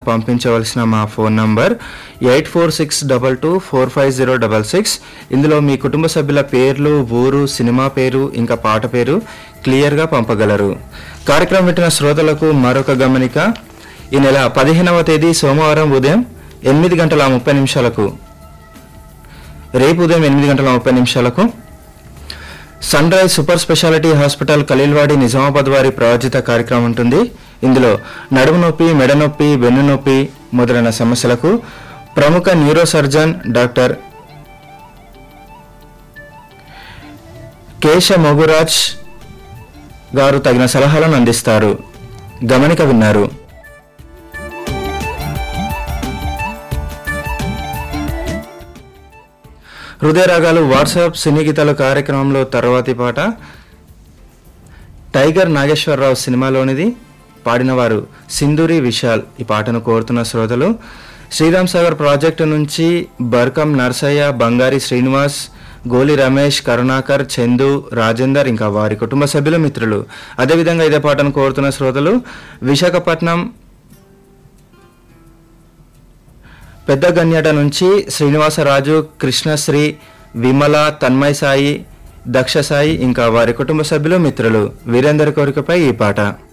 పంపించవలసిన మా phone number eight four six double two four five zero double six ఇందులో మీ కుటుంబ సభ్యుల పేర్లు ఊరు సినిమా పేరు ఇంకా పాట పేరు క్లియర్గా పంపగలరు కార్యక్రమం వింటున్న శ్రోతలకు మరొక గమనిక ఈ నెల పదిహేనవ తేదీ సోమవారం ఉదయం ఎనిమిది గంటల ముప్పై నిమిషాలకు రేపు ఉదయం ఎనిమిది గంటల ముప్పై నిమిషాలకు sunrise super speciality hospital Khaleelwadi Nizamabad వారి ప్రాయోజిత కార్యక్రమం ఉంటుంది ఇందులో నడుము నొప్పి మెడ నొప్పి వెన్ను నొప్పి మొదలైన సమస్యలకు ప్రముఖ neuro surgeon doctor Kesha Moguraj గారు తగిన సలహాలను అందిస్తారు గమనిక విన్నారు హృదయ రాగాలు వాట్సాప్ సినీ గీతాల కార్యక్రమంలో తర్వాతి పాట టైగర్ నాగేశ్వరరావు సినిమాలోనిది పాడినవారు సింధూరి విశాల్ ఈ పాటను కోరుతున్న శ్రోతలు శ్రీరామ్ సాగర్ ప్రాజెక్టు నుంచి బర్కం నర్సయ్య బంగారి శ్రీనివాస్ గోలి రమేష్ కరుణాకర్ చందు రాజేందర్ ఇంకా వారి కుటుంబ సభ్యులు మిత్రులు అదేవిధంగా ఇదే పాటను కోరుతున్న శ్రోతలు విశాఖపట్నం పెద్ద గన్యట నుంచి శ్రీనివాసరాజు కృష్ణశ్రీ విమల తన్మయ్ సాయి దక్ష సాయి ఇంకా వారి కుటుంబ సభ్యులు మిత్రులు వీరేందర్ కోరికపై ఈ పాట